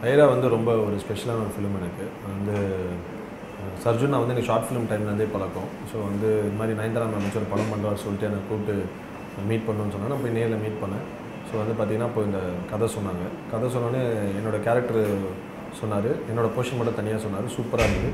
ஐரா வந்து ரொம்ப ஒரு ஸ்பெஷலான ஒரு ஃபிலிம் எனக்கு வந்து அஹ், சர்ஜுன் நான் வந்து எனக்கு ஷார்ட் ஃபிலிம் டைம்லேருந்தே பழக்கம் ஸோ வந்து இது மாதிரி நயன்தாரா மேம் ஒரு படம் பண்ணுறாரு சொல்லிட்டு எனக்கு கூப்பிட்டு மீட் பண்ணணும்னு சொன்னா நான் போய் நேரில் மீட் பண்ணேன் ஸோ வந்து பார்த்தீங்கன்னா இப்போ இந்த கதை சொன்னாங்க கதை சொன்னோன்னே என்னோட கேரக்டர் சொன்னார் என்னோட போர்ஷன் மட்டும் தனியாக சொன்னார் சூப்பராக இருந்தது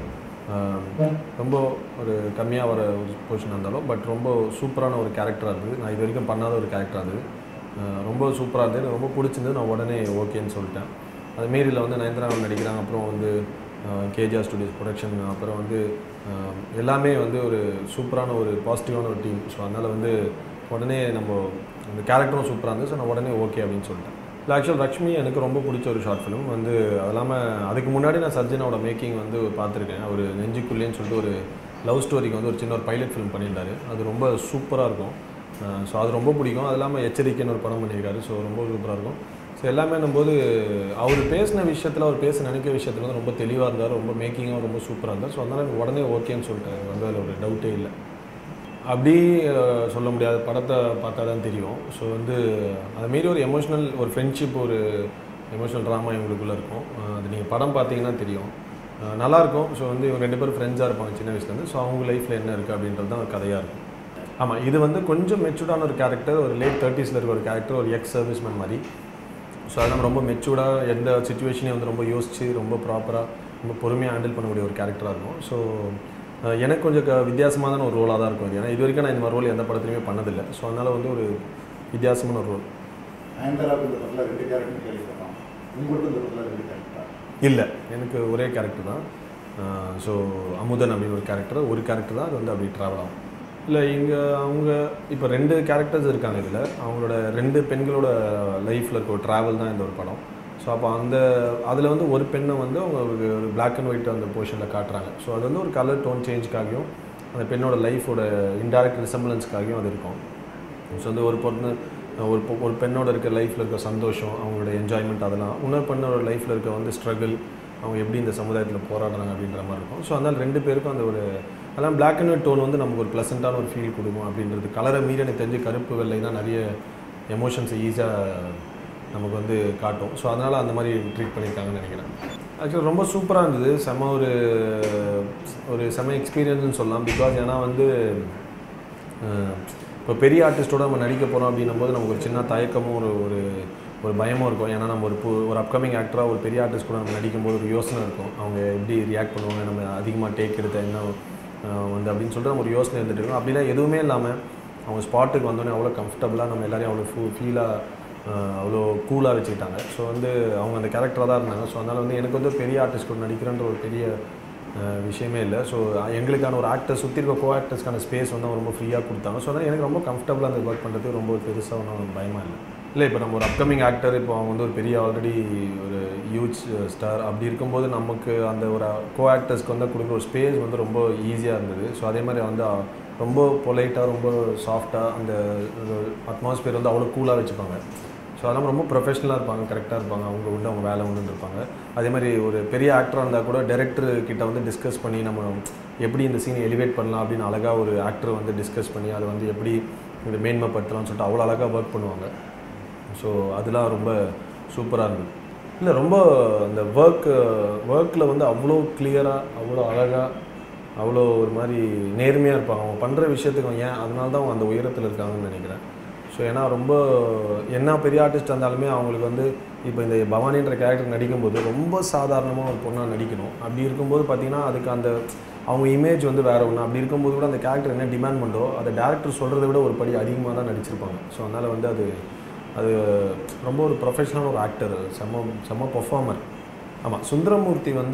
ஆஹ் ரொம்ப ஒரு கம்மியாக வர ஒரு போர்ஷன் இருந்தாலும் பட் ரொம்ப சூப்பரான ஒரு கேரக்டராக இருந்தது நான் இது வரைக்கும் பண்ணாத ஒரு கேரக்டராக இருந்தது ஆஹ் ரொம்ப சூப்பராக இருந்தது எனக்கு ரொம்ப பிடிச்சிருந்தது நான் உடனே ஓகேன்னு சொல்லிட்டேன் அது மீறியில் வந்து நயன்தாரா மேம் நடிக்கிறாங்க அப்புறம் வந்து கேஜிஆர் ஸ்டுடியோஸ் ப்ரொடக்ஷன் அப்புறம் வந்து ஆஹ் எல்லாமே வந்து ஒரு சூப்பரான ஒரு பாசிட்டிவான ஒரு டீம் ஸோ அதனால் வந்து உடனே நம்ம அந்த கேரக்டரும் சூப்பராக இருந்தது ஸோ நான் உடனே ஓகே அப்படின்னு சொல்லிட்டேன் இல்லை ஆக்சுவல் லக்ஷ்மி எனக்கு ரொம்ப பிடிச்ச ஒரு ஷார்ட் ஃபிலிம் வந்து அது இல்லாமல் அதுக்கு முன்னாடி நான் சர்ஜனோட மேக்கிங் வந்து பார்த்துருக்கேன் ஒரு நெஞ்சுக்குள்ளேன்னு சொல்லிட்டு ஒரு லவ் ஸ்டோரிக்கு வந்து ஒரு சின்ன ஒரு பைலட் ஃபிலிம் பண்ணியிருந்தாரு அது ரொம்ப சூப்பராக இருக்கும் ஸோ அது ரொம்ப பிடிக்கும் அது இல்லாமல் எச்சரிக்கைன்னு ஒரு படம் பண்ணியிருக்காரு ஸோ ரொம்ப சூப்பராக இருக்கும் ஸோ எல்லாமே போது அவர் பேசின விஷயத்தில் அவர் பேச நினைக்கிற விஷயத்தில் வந்து ரொம்ப தெளிவாக இருந்தார் ரொம்ப மேக்கிங்கும் ரொம்ப சூப்பராக இருந்தார் ஸோ அதனால் எனக்கு உடனே ஓகேன்னு சொல்லிட்டேன் எனக்கு வந்து அதில் ஒரு டவுட்டே இல்லை அப்படி அஹ், சொல்ல முடியாது படத்தை பார்த்தா தான் தெரியும் ஸோ வந்து அது மாரி ஒரு எமோஷ்னல் ஒரு ஃப்ரெண்ட்ஷிப் ஒரு எமோஷனல் ட்ராமா இவங்களுக்குள்ளே இருக்கும் அஹ், அது நீங்கள் படம் பார்த்தீங்கன்னா தெரியும் அஹ், நல்லாயிருக்கும் ஸோ வந்து இவங்க ரெண்டு பேரும் ஃப்ரெண்ட்ஸாக இருப்பாங்க சின்ன வயசுலேருந்து ஸோ அவங்க லைஃப்பில் என்ன இருக்குது அப்படின்றது தான் கதையாக இருக்கும் ஆமாம் இது வந்து கொஞ்சம் மெச்சூர்டான ஒரு கேரக்டர் ஒரு லேட் தேர்ட்டிஸில் இருக்க ஒரு கேரக்டர் ஒரு எக்ஸ் சர்வீஸ்மேன் மாதிரி ஸோ அதெல்லாம் ரொம்ப மெச்சூர்டாக எந்த சுச்சுவேஷனையும் வந்து ரொம்ப யோசித்து ரொம்ப ப்ராப்பராக ரொம்ப பொறுமையாக ஹேண்டில் பண்ணக்கூடிய ஒரு கேரக்டராக இருக்கும் ஸோ எனக்கு கொஞ்சம் க வித்தியாசமான ஒரு ரோலாக தான் இருக்கும் இது ஏன்னா இது வரைக்கும் நான் இந்த மாதிரி ரோல் எந்த படத்துலையுமே பண்ணதில்லை ஸோ அதனால் வந்து ஒரு வித்தியாசமான ஒரு ரோல் நயன்தாராவுக்கு இந்த படத்தில் ரெண்டு கேரக்டர் கேள்விப்பட்டோம் உங்களுக்கு இந்த படத்தில் ரெண்டு கேரக்டரா இல்லை எனக்கு ஒரே கேரக்டர் தான் ஸோ அமுதன் அப்படின்னு ஒரு கேரக்டர் ஒரு கேரக்டர் தான் அது வந்து அப்படி ட்ராவல் ஆகும் இல்லை இங்கே அவங்க இப்போ ரெண்டு கேரக்டர்ஸ் இருக்காங்க இதில் அவங்களோட ரெண்டு பெண்களோட லைஃப்பில் இருக்க ஒரு ட்ராவல் தான் இந்த ஒரு படம் ஸோ அப்போ அந்த அதில் வந்து ஒரு பெண்ணை வந்து அவங்க ஒரு ஒரு பிளாக் அண்ட் ஒயிட் அந்த போர்ஷனில் காட்டுறாங்க ஸோ அது வந்து ஒரு கலர் டோன் சேஞ்சுக்காகவும் அந்த பெண்ணோட லைஃபோட இன்டைரக்ட் ரிசம்பிளன்ஸ்க்காகவும் அது இருக்கும் ஸோ வந்து ஒரு பொண்ணு ஒரு பொ- ஒரு பெண்ணோட இருக்க லைஃப்பில் இருக்க சந்தோஷம் அவங்களோட என்ஜாய்மெண்ட் அதெல்லாம் இன்னொரு பெண்ணோட லைஃப்பில் இருக்க வந்து ஸ்ட்ரகிள் அவங்க எப்படி இந்த சமுதாயத்தில் போராடுறாங்க அப்படின்ற மாதிரி இருக்கும் ஸோ அதனால் ரெண்டு பேருக்கும் அந்த ஒரு அதெல்லாம் பிளாக் அண்ட் ஒயிட் டோன் வந்து நமக்கு ஒரு ப்ளசண்ட்டான ஒரு ஃபீல் கொடுக்கும் அப்படின்றது கலரை மீறி எனக்கு தெரிஞ்சு கருப்பு வெள்ளை தான் நிறைய எமோஷன்ஸை ஈஸியாக நமக்கு வந்து காட்டும் ஸோ அதனால் அந்த மாதிரி ட்ரீட் பண்ணியிருக்காங்கன்னு நினைக்கிறேன் ஆக்சுவலாக ரொம்ப சூப்பராக இருந்தது செம ஒரு ஒரு செம எக்ஸ்பீரியன்ஸ்னு சொல்லலாம் பிகாஸ் ஏன்னா வந்து அஹ், இப்போ பெரிய ஆர்டிஸ்ட்டோட நம்ம நடிக்க போகிறோம் அப்படின்னும் போது நமக்கு ஒரு சின்ன தயக்கமும் ஒரு ஒரு ஒரு பயமும் இருக்கும் ஏன்னா நம்ம ஒரு பு ஒரு அப்கமிங் ஆக்டராக ஒரு பெரிய ஆர்டிஸ்ட் கூட நம்ம நடிக்கும்போது ஒரு யோசனை இருக்கும் அவங்க எப்படி ரியாக்ட் பண்ணுவாங்க நம்ம அதிகமாக டேக் எடுத்த என்ன அஹ், வந்து அப்படின்னு சொல்லிட்டு நம்ம ஒரு யோசனை இருந்துட்டு இருக்கோம் அப்படிலாம் எதுவுமே இல்லாமல் அவங்க ஸ்பாட்டுக்கு வந்தோடனே அவ்வளோ கம்ஃபர்டபுளாக நம்ம எல்லாரையும் அவ்வளோ ஃபூ ஃபீலாக அவ்வளோ கூலாக வச்சுக்கிட்டாங்க ஸோ வந்து அவங்க அந்த கேரக்டராக தான் இருந்தாங்க ஸோ அதனால் வந்து எனக்கு வந்து பெரிய ஆர்டிஸ்ட் கூட நடிக்கிறன்ற ஒரு பெரிய அஹ், விஷயமே இல்லை ஸோ எங்களுக்கான ஒரு ஆக்டர் சுற்றி இருக்க கோ ஆக்டர்ஸ்க்கான ஸ்பேஸ் வந்து அவங்க ரொம்ப ஃப்ரீயாக கொடுத்தாங்க ஸோ அதனால் எனக்கு ரொம்ப கம்ஃபர்டபுளாக அந்த ஒர்க் பண்ணுறதுக்கு ரொம்ப பெருசாக ஒன்றும் பயமாக இல்லை இல்லை இப்போ நம்ம ஒரு அப்கமிங் ஆக்டர் இப்போ அவங்க வந்து ஒரு பெரிய ஆல்ரெடி ஒரு ஹியூஜ் ஸ்டார் அப்படி இருக்கும்போது நமக்கு அந்த ஒரு கோ ஆக்டர்ஸ்க்கு வந்து கொடுக்குற ஒரு ஸ்பேஸ் வந்து ரொம்ப ஈஸியாக இருந்தது ஸோ அதே மாதிரி வந்து அ- ரொம்ப பொலைட்டாக ரொம்ப சாஃப்டாக அந்த அட்மாஸ்பியர் வந்து அவ்வளோ கூலாக வச்சுப்பாங்க ஸோ அதெல்லாம் ரொம்ப ப்ரொஃபஷனலாக இருப்பாங்க கரெக்டாக இருப்பாங்க அவங்க உண்டு அவங்க வேலை உண்டு இருப்பாங்க அதே மாதிரி ஒரு பெரிய ஆக்டராக இருந்தால் கூட டேரக்டர் கிட்ட வந்து டிஸ்கஸ் பண்ணி நம்ம எப்படி இந்த சீனை எலிவேட் பண்ணலாம் அப்படின்னு அழகாக ஒரு ஆக்டர் வந்து டிஸ்கஸ் பண்ணி அதை வந்து எப்படி இந்த மேன்மைப்படுத்தலாம்னு சொல்லிட்டு அவ்வளோ அழகாக ஒர்க் பண்ணுவாங்க ஸோ அதெல்லாம் ரொம்ப சூப்பராக இருந்தது இல்லை ரொம்ப அந்த ஒர்க் ஒர்க்கில் வந்து அவ்வளோ கிளியராக அவ்வளோ அழகாக அவ்வளோ ஒரு மாதிரி நேர்மையாக இருப்பாங்க அவங்க பண்ணுற விஷயத்துக்கு அவங்க ஏன் அதனால தான் அவங்க அந்த உயரத்தில் இருக்காங்கன்னு நினைக்கிறேன் ஸோ ஏன்னா ரொம்ப என்ன பெரிய ஆர்டிஸ்ட் இருந்தாலுமே அவங்களுக்கு வந்து இப்போ இந்த பவானின்ற கேரக்டர் நடிக்கும்போது ரொம்ப சாதாரணமாக ஒரு பொண்ணாக நடிக்கணும் அப்படி இருக்கும்போது பார்த்தீங்கன்னா அதுக்கு அந்த அவங்க இமேஜ் வந்து வேற ஒன்று அப்படி இருக்கும்போது கூட அந்த கேரக்டர் என்ன டிமாண்ட் பண்ணோ அதை டேரக்டர் சொல்கிறத விட ஒரு படி அதிகமாக தான் நடிச்சிருப்பாங்க ஸோ அதனால் வந்து அது அது ரொம்ப ஒரு ப்ரொஃபஷனல் ஒரு ஆக்டர் செம்ம செம்ம பெர்ஃபார்மர் ஆமாம் சுந்தரமூர்த்தி வந்து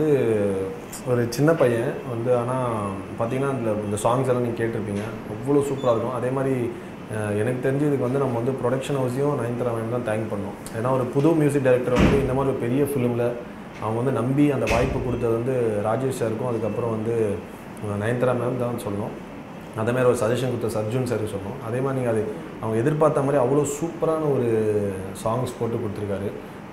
ஒரு சின்ன பையன் வந்து ஆனால் பார்த்தீங்கன்னா அதில் இந்த சாங்ஸ் எல்லாம் நீங்கள் கேட்டிருப்பீங்க அவ்வளோ சூப்பராக இருக்கும் அதே மாதிரி அஹ், எனக்கு தெரிஞ்சு இதுக்கு வந்து நம்ம வந்து ப்ரொடக்ஷன் ஹவுஸையும் நயன்தாரா மேம் தான் தேங்க் பண்ணோம் ஏன்னா ஒரு புது மியூசிக் டைரக்டர் வந்து இந்த மாதிரி ஒரு பெரிய ஃபிலிமில் அவங்க வந்து நம்பி அந்த வாய்ப்பு கொடுத்தது வந்து ராஜேஷ் சாருக்கும் அதுக்கப்புறம் வந்து அஹ், நயன்தாரா மேம் தான் சொல்லணும் அதே மாதிரி ஒரு சஜஷன் கொடுத்த சர்ஜுன் சார் சொன்னோம் அதே மாதிரி நீங்கள் அது அவங்க எதிர்பார்த்த மாதிரி அவ்வளோ சூப்பரான ஒரு சாங்ஸ் போட்டு கொடுத்துருக்காரு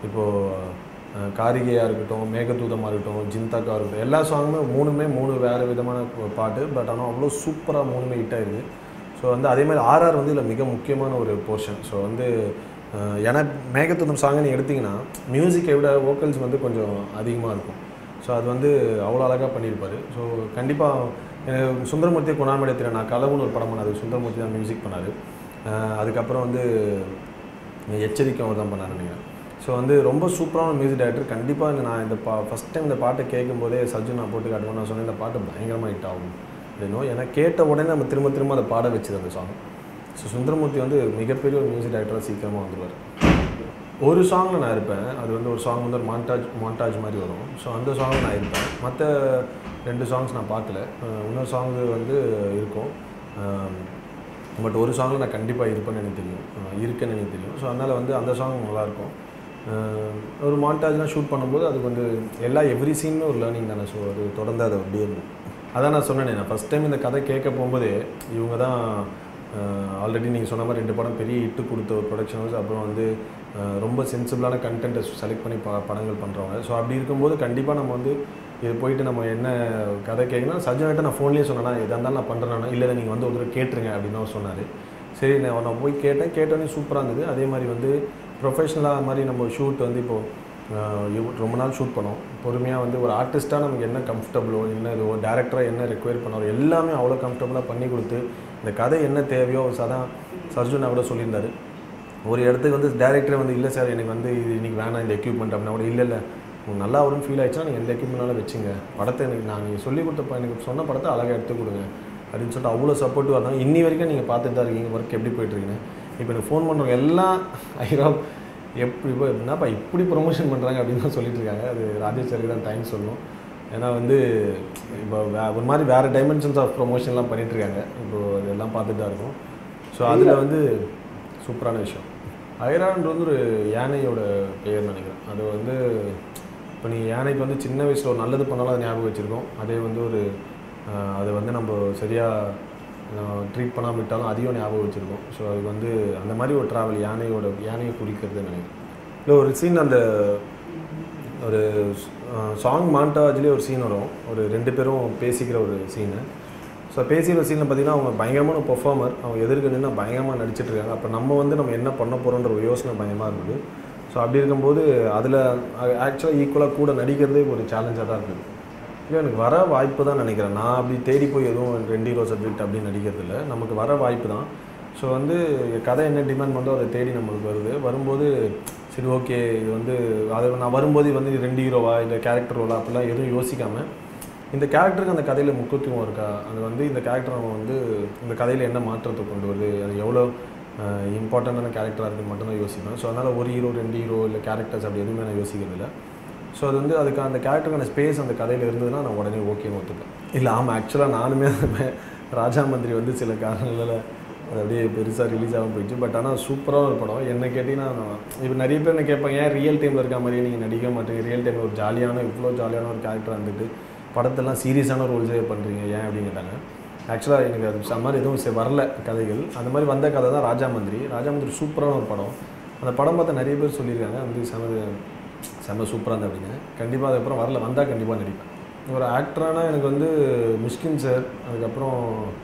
இப்போது காரிகையாக இருக்கட்டும் மேகதூதமாக இருக்கட்டும் ஜிந்தாக்கா இருக்கட்டும் எல்லா சாங்குமே மூணுமே மூணு வேறு விதமான பாட்டு பட் ஆனால் அவ்வளோ சூப்பராக மூணுமே ஹிட் ஆயிருக்கு ஸோ வந்து அதே மாதிரி ஆர்ஆர் வந்து இதில் மிக முக்கியமான ஒரு போர்ஷன் ஸோ வந்து அஹ் ஏன்னா மேகத்துந்தம் சாங்கை நீ எடுத்தீங்கன்னா மியூசிக்கை விட வோக்கல்ஸ் வந்து கொஞ்சம் அதிகமாக இருக்கும் ஸோ அது வந்து அவ்வளோ அழகாக பண்ணியிருப்பாரு ஸோ கண்டிப்பாக எனக்கு சுந்தரமூர்த்தி குணாமடத்தில் நான் கலவுன்னு ஒரு படம் பண்ணாரு சுந்தரமூர்த்தி தான் மியூசிக் பண்ணார் அதுக்கப்புறம் வந்து எச்சரிக்கை அவர் தான் பண்ணார் நினைக்கிறேன் ஸோ வந்து ரொம்ப சூப்பரான மியூசிக் டைரக்டர் கண்டிப்பாக இந்த நான் இந்த பா ஃபஸ்ட் டைம் இந்த பாட்டை கேட்கும்போதே சர்ஜு நான் போட்டு காட்டுவோம் நான் சொன்னேன் இந்த பாட்டு பயங்கரமாக ஹிட் ஆகும் அப்படின்னும் ஏன்னா கேட்ட உடனே நம்ம திரும்ப திரும்ப அதை பாட வச்சுது அந்த சாங் ஸோ சுந்தரமூர்த்தி வந்து மிகப்பெரிய ஒரு மியூசிக் டைரக்டராக சீக்கிரமாக வந்துடுவார் ஒரு சாங்கில் நான் இருப்பேன் அது வந்து ஒரு சாங் வந்து ஒரு மாண்டாஜ் மாண்டாஜ் மாதிரி வரும் ஸோ அந்த சாங்கில் நான் இருப்பேன் மற்ற ரெண்டு சாங்ஸ் நான் பார்க்கல அஹ் இன்னொரு சாங் வந்து இருக்கும் பட் ஒரு சாங்கில் நான் கண்டிப்பாக இருப்பேன்னு எனக்கு தெரியும் அஹ் இருக்கேன்னு எனக்கு தெரியும் ஸோ அதனால் வந்து அந்த சாங் நல்லாயிருக்கும் அஹ் ஒரு மாண்டாஜ்லாம் ஷூட் பண்ணும்போது அது வந்து எல்லா எவ்ரி சீனுமே ஒரு லேர்னிங் தானே ஸோ அது தொடர்ந்து அது அப்படியே இருக்கும் அதான் நான் சொன்னேனே நான் ஃபஸ்ட் டைம் இந்த கதை கேட்க போகும்போதே இவங்க தான் ஆல்ரெடி நீங்கள் சொன்ன மாதிரி ரெண்டு படம் பெரிய ஹிட்டு கொடுத்த ஒரு ப்ரொடக்ஷன் ஹவுஸ் அப்புறம் வந்து அஹ் ரொம்ப சென்சிபிளான கண்டென்ட்டை செலக்ட் பண்ணி ப படங்கள் பண்ணுறவங்க ஸோ அப்படி இருக்கும்போது கண்டிப்பாக நம்ம வந்து இது போயிட்டு நம்ம என்ன கதை கேட்கணும் சஜ்ஜன்கிட்ட நான் ஃபோன்லேயே சொன்னேன்னா எதாக இருந்தாலும் நான் பண்ணுறேன்னா இல்லை நீங்கள் வந்து ஒரு தடவை கேட்டுருங்க அப்படின்னு அவர் சொன்னார் சரி நான் நான் போய் கேட்டேன் கேட்டோன்னே சூப்பராக இருந்தது அதே மாதிரி வந்து ப்ரொஃபஷ்னலாக மாதிரி நம்ம ஷூட் வந்து இப்போது ரொம்ப நாள் ஷூட் பண்ணோம் பொறுமையாக வந்து ஒரு ஆர்டிஸ்ட்டாக நமக்கு என்ன கம்ஃபர்டபுளோ என்ன இதுவோ டேரக்டராக என்ன ரெக்வயர் பண்ணாரோ எல்லாமே அவ்வளோ கம்ஃபர்டபுளாக பண்ணி கொடுத்து இந்த கதை என்ன தேவையோ அதான் சர்ஜுனா கூட சொல்லியிருந்தாரு ஒரு இடத்துக்கு வந்து டேரக்டரே வந்து இல்லை சார் எனக்கு வந்து இது இன்னைக்கு வேணாம் இந்த எக்யூப்மெண்ட் அப்படின்னா கூட இல்லை இல்லை உங்களுக்கு நல்லா வரும்னு ஃபீல் ஆயிடுச்சுன்னா நீங்கள் எந்த எக்யூப்மெண்ட்னாலும் வச்சுங்க படத்தை எனக்கு நான் நீங்கள் சொல்லி கொடுத்த ப- எனக்கு சொன்ன படத்தை அழகாக எடுத்து கொடுங்க அப்படின்னு சொல்லிட்டு அவ்வளோ சப்போர்ட்டிவாக இருந்தாங்க இன்னி வரைக்கும் நீங்கள் பார்த்துட்டு தான் இருக்கீங்க ஒர்க் எப்படி போயிட்டுருக்கீங்க இப்போ எனக்கு ஃபோன் பண்ணுறவங்க எல்லாம் ஐராப் எப்படி இப்போ என்னப்பா இப்படி ப்ரொமோஷன் பண்ணுறாங்க அப்படின்னு தான் சொல்லிட்டு இருக்காங்க அது ராஜேஷ் சாருக்கு தான் தேங்க்ஸ் சொல்லணும் ஏன்னா வந்து இப்போ வே ஒரு மாதிரி வேறு டைமென்ஷன்ஸ் ஆஃப் ப்ரொமோஷன்லாம் பண்ணிட்டு இருக்காங்க இப்போ அதெல்லாம் பார்த்துட்டு தான் இருக்கும் ஸோ அதில் வந்து சூப்பரான விஷயம் ஐரான்றது வந்து ஒரு யானையோட பெயர் நினைக்கிறேன் அது வந்து இப்போ நீ யானைக்கு வந்து சின்ன வயசில் ஒரு நல்லது பண்ணாலும் அதை ஞாபகம் வச்சுருக்கோம் அதே வந்து ஒரு ஆஹ், அதை வந்து நம்ம சரியாக ட்ரீட் பண்ணாமல் விட்டாலும் அதையும் ஞாபகம் வச்சுருக்கோம் ஸோ அது வந்து அந்த மாதிரி ஒரு ட்ராவல் யானையோட யானையை குறிக்கிறது நினைக்கிறேன் இல்லை ஒரு சீன் அந்த ஒரு சாங் மாண்டாஜ்லேயே ஒரு சீன் வரும் ஒரு ரெண்டு பேரும் பேசிக்கிற ஒரு சீனு ஸோ பேசிக்கிற சீனில் பார்த்தீங்கன்னா அவங்க பயங்கரமான பெர்ஃபார்மர் அவங்க எதிர்க்க நின்று பயங்கரமாக நடிச்சிட்டு இருக்காங்க அப்போ நம்ம வந்து நம்ம என்ன பண்ண போகிறோன்ற ஒரு யோசனை பயங்கரமாக இருந்தது ஸோ அப்படி இருக்கும்போது அதில் ஆக்சுவலாக ஈக்குவலாக கூட நடிக்கிறதே ஒரு சேலஞ்சாக தான் இருக்குது இல்லை எனக்கு வர வாய்ப்பு தான் நினைக்கிறேன் நான் அப்படி தேடி போய் எதுவும் ரெண்டு ஹீரோ சப்ஜெக்ட் அப்படின்னு நடிக்கிறது இல்லை நமக்கு வர வாய்ப்பு தான் ஸோ வந்து கதை என்ன டிமாண்ட் பண்ணோ அதை தேடி நம்மளுக்கு வருது வரும்போது சரி ஓகே இது வந்து அதை நான் வரும்போது இது வந்து இது ரெண்டு ஹீரோவா இல்லை கேரக்டர் ரோலா அப்படிலாம் எதுவும் யோசிக்காமல் இந்த கேரக்டருக்கு அந்த கதையில் முக்கியத்துவம் இருக்கா அது வந்து இந்த கேரக்டர் நம்ம வந்து இந்த கதையில் என்ன மாற்றத்தை கொண்டு வருது அது எவ்வளோ இம்பார்ட்டண்டான கேரக்டராக இருக்குன்னு மட்டும்தான் யோசிப்பேன் ஸோ அதனால் ஒரு ஹீரோ ரெண்டு ஹீரோ இல்லை கேரக்டர்ஸ் அப்படி எதுவுமே நான் யோசிக்கிறது இல்லை ஸோ அது வந்து அதுக்கு அந்த கேரக்டருக்கான ஸ்பேஸ் அந்த கதையில் இருந்ததுன்னா நான் உடனே ஓகேன்னு ஒத்துப்பேன் இல்லை ஆமாம் ஆக்சுவலாக நானுமே அந்த ராஜா மந்திரி வந்து சில காரணங்களால் அது அப்படியே பெருசாக ரிலீஸ் ஆகாம போயிடுச்சு பட் ஆனால் சூப்பரான ஒரு படம் என்ன கேட்டிங்கன்னா நான் இப்போ நிறைய பேர் என்ன கேட்பாங்க ஏன் ரியல் டைமில் இருக்க மாதிரியே நீங்கள் நடிக்க மாட்டீங்க ரியல் டைமில் ஒரு ஜாலியான இவ்வளோ ஜாலியான ஒரு கேரக்டர் வந்துட்டு படத்தெல்லாம் சீரியஸான ரோல்ஸே பண்ணுறீங்க ஏன் அப்படின்னு கேட்டாங்க ஆக்சுவலாக எனக்கு அது ச- மாதிரி எதுவும் சே- வரல கதைகள் அந்த மாதிரி வந்த கதை தான் ராஜா மந்திரி ராஜா மந்திரி சூப்பரான ஒரு படம் அந்த படம் பார்த்து நிறைய பேர் சொல்லியிருக்காங்க வந்து செம செம சூப்பராக இருந்தது அப்படின்னு கண்டிப்பாக அதுக்கப்புறம் வரல வந்தால் கண்டிப்பாக நடிப்பேன் ஒரு ஆக்டரானா எனக்கு வந்து மிஷ்கின் சார் அதுக்கப்புறம்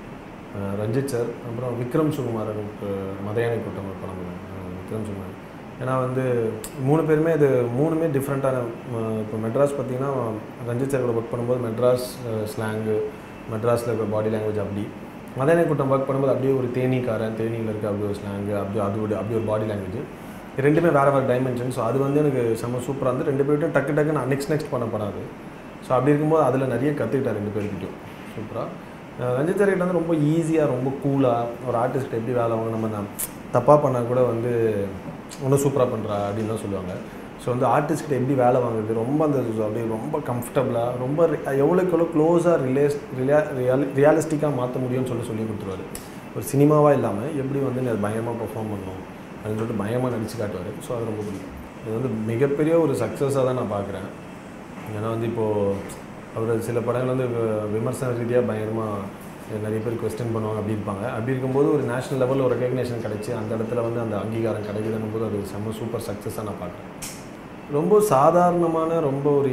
அஹ், ரஞ்சித் சார் அப்புறம் விக்ரம் சுகுமார் எனக்கு மதையானை கூட்டம் ஒரு படம் அஹ், விக்ரம் சுகுமார் ஏன்னா வந்து மூணு பேருமே இது மூணுமே டிஃப்ரெண்ட்டான இப்போ மெட்ராஸ் பார்த்தீங்கன்னா ரஞ்சித் சார் கூட ஒர்க் பண்ணும்போது மெட்ராஸ் ஸ்லாங்கு மெட்ராஸில் இருக்கிற பாடி லாங்குவேஜ் அப்படி மதையானை கூட்டம் ஒர்க் பண்ணும்போது அப்படியே ஒரு தேனிக்காரன் தேனியில் இருக்க அப்படி ஒரு ஸ்லாங்கு அப்படி அது ஒரு அப்படி ஒரு பாடி லாங்குவேஜ் ரெண்டுமே வேறு வேறு டைமென்ஷன் ஸோ அது வந்து எனக்கு செம்ம சூப்பராக இருந்து ரெண்டு பேர்கிட்டும் டக்கு டக்கு நான் நெக்ஸ்ட் நெக்ஸ்ட் பண்ண படாது ஸோ அப்படி இருக்கும்போது அதில் நிறைய கற்றுக்கிட்டேன் ரெண்டு பேர்கிட்டையும் சூப்பராக ரஞ்சித் சார்கிட்ட வந்து ரொம்ப ஈஸியாக ரொம்ப கூலாக ஒரு ஆர்டிஸ்ட் எப்படி வேலை வாங்க நம்ம நான் தப்பாக பண்ணால் கூட வந்து இன்னும் சூப்பராக பண்ணுறா அப்படின்லாம் சொல்லுவாங்க ஸோ வந்து ஆர்டிஸ்ட்கிட்ட எப்படி வேலை வாங்குறது ரொம்ப அந்த அப்படியே ரொம்ப கம்ஃபர்டபுளாக ரொம்ப ரி- எவ்வளோக்கு எவ்வளோ க்ளோஸாக ரிலேஸ் ரியா ரியாலி ரியாலிஸ்டிக்காக மாற்ற முடியும்னு சொல்லி சொல்லி கொடுத்துருவாரு ஒரு சினிமாவாக இல்லாமல் எப்படி வந்து நீ அது பயங்கரமாக பெர்ஃபார்ம் பண்ணணும் அப்படின்னு சொல்லிட்டு பயமாக நடிச்சு காட்டுவார் ஸோ அது ரொம்ப பிடிக்கும் இது வந்து மிகப்பெரிய ஒரு சக்ஸஸாக தான் நான் பார்க்குறேன் ஏன்னா வந்து இப்போது அவர் சில படங்கள் வந்து வி- விமர்சன ரீதியாக பயங்கரமாக நிறைய பேர் கொஸ்டின் பண்ணுவாங்க அப்படி இருப்பாங்க அப்படி இருக்கும்போது ஒரு நேஷனல் லெவலில் ஒரு ரெகக்னேஷன் கிடச்சி அந்த இடத்துல வந்து அந்த அங்கீகாரம் கிடைக்குதுன்னும் போது அது செம்ம சூப்பர் சக்ஸஸாக நான் பார்க்குறேன் ரொம்ப சாதாரணமான ரொம்ப ஒரு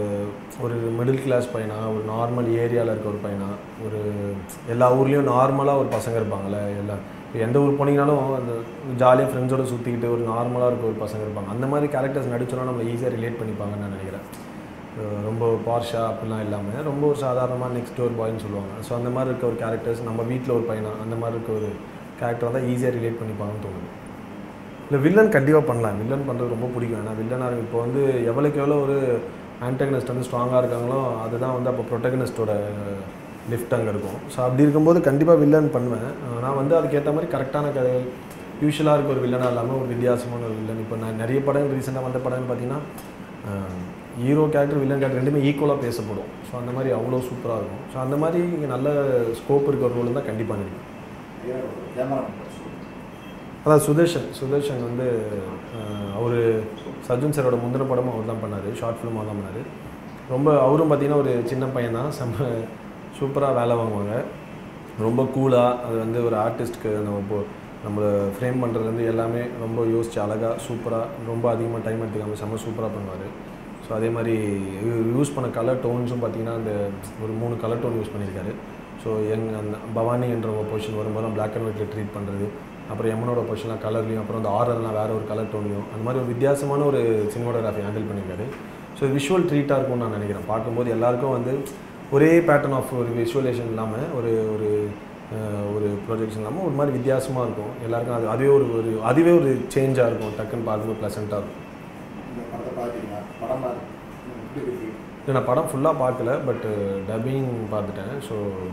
ஒரு மிடில் கிளாஸ் பையனா ஒரு நார்மல் ஏரியாவில் இருக்க ஒரு பையனா ஒரு எல்லா ஊர்லேயும் நார்மலாக ஒரு பசங்க இருப்பாங்கள்ல எல்லா இப்போ எந்த ஊர் போனீங்கனாலும் அந்த ஜாலியாக ஃப்ரெண்ட்ஸோட சுற்றிக்கிட்டு ஒரு நார்மலாக இருக்க ஒரு பசங்க இருப்பாங்க அந்த மாதிரி கேரக்டர்ஸ் நடிச்சோன்னா நம்ம ஈஸியாக ரிலேட் பண்ணிப்பாங்கன்னு நான் நினைக்கிறேன் அஹ் ரொம்ப பார்ஷா அப்படிலாம் இல்லாமல் ரொம்ப ஒரு சாதாரணமாக நெக்ஸ்ட் டோர் பாய்னு சொல்லுவாங்க ஸோ அந்த மாதிரி இருக்க ஒரு கேரக்டர்ஸ் நம்ம வீட்டில் ஒரு பையனா அந்த மாதிரி இருக்க ஒரு கேரக்டர் தான் ஈஸியாக ரிலேட் பண்ணிப்பாங்கன்னு தோணுது இல்லை வில்லன் கண்டிப்பாக பண்ணலாம் வில்லன் பண்ணுறது ரொம்ப பிடிக்கும் ஏன்னா வில்லனாக இருக்கும் இப்போ வந்து எவ்வளோக்கு எவ்வளோ ஒரு ஆன்டகனிஸ்ட் வந்து ஸ்ட்ராங்காக இருக்காங்களோ அதுதான் வந்து அப்போ ப்ரொட்டகனிஸ்டோட லிஃப்ட் அங்கே இருக்கும் ஸோ அப்படி இருக்கும்போது கண்டிப்பாக வில்லன் பண்ணுவேன் அஹ் நான் வந்து அதுக்கேற்ற மாதிரி கரெக்டான கதைகள் யூஸ்வலாக இருக்க ஒரு வில்லனாக இல்லாமல் ஒரு வித்தியாசமான ஒரு வில்லன் இப்போ நான் நிறைய படம் ரீசெண்டாக வந்த படம்னு பார்த்தீங்கன்னா ஹீரோ கேரக்டர் வில்லன் கேரக்டர் ரெண்டுமே ஈக்குவலாக பேசப்படும் ஸோ அந்த மாதிரி அவ்வளோ சூப்பராக இருக்கும் ஸோ அந்த மாதிரி இங்கே நல்ல ஸ்கோப் இருக்க ஒரு ரோல் தான் கண்டிப்பாக நினைக்கும் கேமரா அதான் சுதர்ஷன் சுதர்ஷன் வந்து அவர் சர்ஜன் சாரோட முந்தின படமும் அவர் தான் பண்ணார் ஷார்ட் ஃபிலிம் அவர் தான் பண்ணார் ரொம்ப அவரும் பார்த்தீங்கன்னா ஒரு சின்ன பையன் தான் செம்ம சூப்பராக வேலை வாங்குவாங்க ரொம்ப கூலாக அது வந்து ஒரு ஆர்டிஸ்ட்க்கு நம்ம இப்போ நம்மளை ஃப்ரேம் பண்ணுறதுலேருந்து எல்லாமே ரொம்ப யோசிச்சு அழகாக சூப்பராக ரொம்ப அதிகமாக டைம் எடுத்துக்காம செம்ம சூப்பராக பண்ணுவார் ஸோ அதே மாதிரி யூஸ் பண்ண கலர் டோன்ஸும் பார்த்தீங்கன்னா அந்த ஒரு மூணு கலர் டோன் யூஸ் பண்ணியிருக்காரு ஸோ எங் அந்த பவானி என்ற ஒரு பொசிஷன் வரும்போது பிளாக் அண்ட் ஒயிட்டில் ட்ரீட் பண்ணுறது அப்புறம் எம்மனோட பொசிஷன்லாம் கலர்லையும் அப்புறம் அந்த ஆர்டர்லாம் வேறு ஒரு கலர் டோன்லையும் அந்த மாதிரி ஒரு வித்தியாசமான ஒரு சினிமாட்டோகிராஃபி ஹேண்டில் பண்ணியிருக்காரு ஸோ விஷுவல் ட்ரீட்டாக இருக்கும்னு நான் நினைக்கிறேன் பார்க்கும்போது எல்லாருக்கும் வந்து ஒரே பேட்டர்ன் ஆஃப் ஒரு விஷுவலேஷன் இல்லாமல் ஒரு ஒரு அஹ், ஒரு ப்ரொஜெக்ஷன் இல்லாமல் ஒரு மாதிரி வித்தியாசமாக இருக்கும் எல்லாருக்கும் அது அதுவே ஒரு ஒரு அதுவே ஒரு சேஞ்சாக இருக்கும் டக்குன்னு பார்க்கும்போது ப்ளசண்ட்டாக இருக்கும் இந்த படத்தை பார்த்தீங்கன்னா படம் பார்த்து எப்படி இருக்கு இல்லை நான் படம் ஃபுல்லாக பார்க்கல பட்டு டப்பிங் பார்த்துட்டேன் ஸோ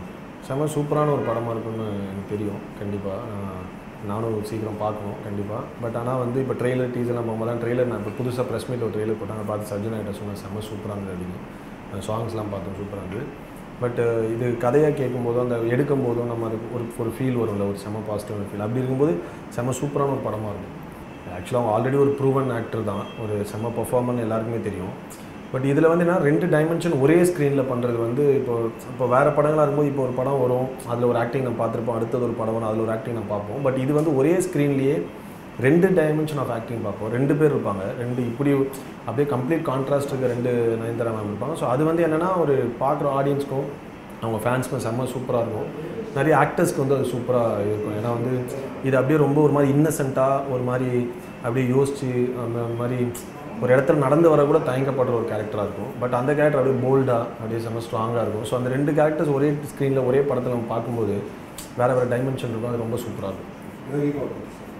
செம சூப்பரான ஒரு படமாக இருக்கும்னு எனக்கு தெரியும் கண்டிப்பாக நானும் சீக்கிரம் பார்க்கணும் கண்டிப்பாக பட் ஆனால் வந்து இப்போ ட்ரெய்லர் டீசர்லாம் போகும்போது தான் ட்ரெய்லர் நான் இப்போ புதுசாக ப்ரெஸ் மீட் ஒரு ட்ரெய்லர் போட்டாங்க பார்த்து சர்ஜன் ஆகிட்ட சொன்னேன் செம்ம சூப்பராக இருந்தது அப்படின்னு சாங்ஸ்லாம் பார்த்தோம் சூப்பராக இருந்தது பட் இது கதையாக கேட்கும்போதும் அந்த எடுக்கும் போதும் நம்ம அதுக்கு ஒரு ஒரு ஃபீல் வரும்ல ஒரு செம பாசிட்டிவான ஃபீல் அப்படி இருக்கும்போது செம சூப்பரான ஒரு படமாக இருக்கும் ஆக்சுவலாக அவங்க ஆல்ரெடி ஒரு ப்ரூவன் ஆக்டர் தான் ஒரு செம்ம பர்ஃபார்மன் எல்லாருக்குமே தெரியும் பட் இதில் வந்து என்ன ரெண்டு டைமென்ஷன் ஒரே ஸ்க்ரீனில் பண்ணுறது வந்து இப்போ இப்போ வேறு படங்களாக இருக்கும்போது இப்போ ஒரு படம் வரும் அதில் ஒரு ஆக்டிங் நம்ம பார்த்துருப்போம் அடுத்தது ஒரு படம் வரும் அதில் ஒரு ஆக்டிங் நம்ம பார்ப்போம் பட் இது வந்து ஒரே ஸ்க்ரீன்லேயே ரெண்டு டைமென்ஷன் ஆஃப் ஆக்டிங் பார்ப்போம் ரெண்டு பேர் இருப்பாங்க ரெண்டு இப்படி அப்படியே கம்ப்ளீட் கான்ட்ராஸ்ட் இருக்க ரெண்டு நயன்தாரா மேம் இருப்பாங்க ஸோ அது வந்து என்னென்னா ஒரு பார்க்குற ஆடியன்ஸ்க்கும் அவங்க ஃபேன்ஸ்க்கும் செம்ம சூப்பராக இருக்கும் நிறைய ஆக்டர்ஸ்க்கு வந்து அது சூப்பராக இருக்கும் ஏன்னா வந்து இது அப்படியே ரொம்ப ஒரு மாதிரி இன்னசென்ட்டாக ஒரு மாதிரி அப்படியே யோசிச்சு அந்த மாதிரி ஒரு இடத்துல நடந்து வர கூட தயங்கப்படுற ஒரு கேரக்டராக இருக்கும் பட் அந்த கேரக்டர் அப்படியே போல்டாக அப்படியே செம்ம ஸ்ட்ராங்காக இருக்கும் ஸோ அந்த ரெண்டு கேரக்டர்ஸ் ஒரே ஸ்க்ரீனில் ஒரே படத்தில் நம்ம பார்க்கும்போது வேறு வேறு டைமென்ஷன் இருக்கும் அது ரொம்ப சூப்பராக இருக்கும் யோகி பாபு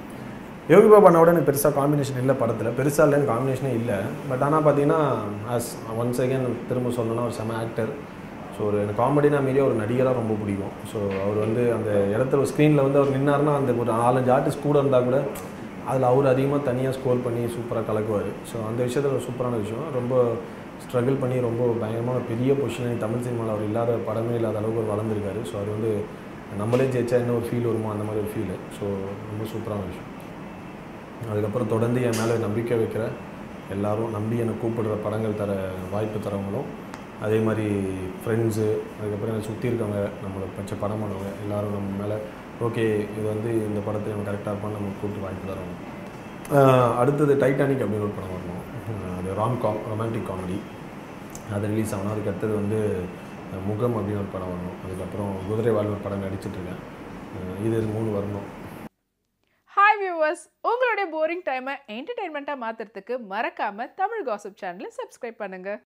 யோகி பாபானோட எனக்கு பெருசாக காம்பினேஷன் இல்லை படத்தில் பெருசாக இல்லைன்னு காம்பினேஷனே இல்லை பட் ஆனால் பார்த்தீங்கன்னா ஆஸ் ஒன்ஸ் அகேன் திரும்ப சொல்லணும்னா ஒரு செம ஆக்டர் ஸோ ஒரு எனக்கு காமெடினா மீறிய ஒரு நடிகராக ரொம்ப பிடிக்கும் ஸோ அவர் வந்து அந்த இடத்துல ஒரு ஸ்க்ரீனில் வந்து அவர் நின்னாருன்னா அந்த ஒரு நாலஞ்சு ஆர்டிஸ்ட் கூட இருந்தால் கூட அதில் அவர் அதிகமாக தனியாக ஸ்கோர் பண்ணி சூப்பராக கலக்குவார் ஸோ அந்த விஷயத்தில் ஒரு சூப்பரான விஷயம் ரொம்ப ஸ்ட்ரகிள் பண்ணி ரொம்ப பயங்கரமான பெரிய பொசிஷன் தமிழ் சினிமாவில் அவர் இல்லாத படமே இல்லாத அளவுக்கு அவர் வளர்ந்துருக்காரு ஸோ அது வந்து நம்மளே ஜெயிச்சா என்ன ஒரு ஃபீல் வருமோ அந்த மாதிரி ஒரு ஃபீல் ஸோ ரொம்ப சூப்பரான விஷயம் அதுக்கப்புறம் தொடர்ந்து என் மேலே நம்பிக்கை வைக்கிற எல்லாரும் நம்பி என்னை கூப்பிடுற படங்கள் தர வாய்ப்பு தரவங்களும் அதே மாதிரி ஃப்ரெண்ட்ஸு அதுக்கப்புறம் என்னை சுற்றி இருக்கவங்க நம்மளை பச்ச படம் பண்ணுவாங்க எல்லாரும் நம்ம மேலே ஓகே இது வந்து இந்த படத்தை நம்ம கரெக்டாக இருப்பான்னு நம்ம கூப்பிட்டு வாய்ப்பு தரவங்க ஆஹ் அடுத்தது டைட்டானிக் அப்படின்னு ஒரு படம் வரணும் ஆஹ் அது ராம் காம் ரொமான்டிக் காமெடி அது ரிலீஸ் ஆகணும் அதுக்கு அடுத்தது வந்து அஹ், முகம் அப்படின்னு ஒரு படம் வரணும் அதுக்கப்புறம் குதிரை வாழ்வு படம் நடிச்சிட்ருக்கேன் இது மூணு வரணும் ஹாய் வியூவர்ஸ் உங்களுடைய போரிங் டைமை என்டர்டைன்மெண்ட்டாக மாற்றுறதுக்கு மறக்காமல் தமிழ் காசிப் சேனலை சப்ஸ்கிரைப் பண்ணுங்கள்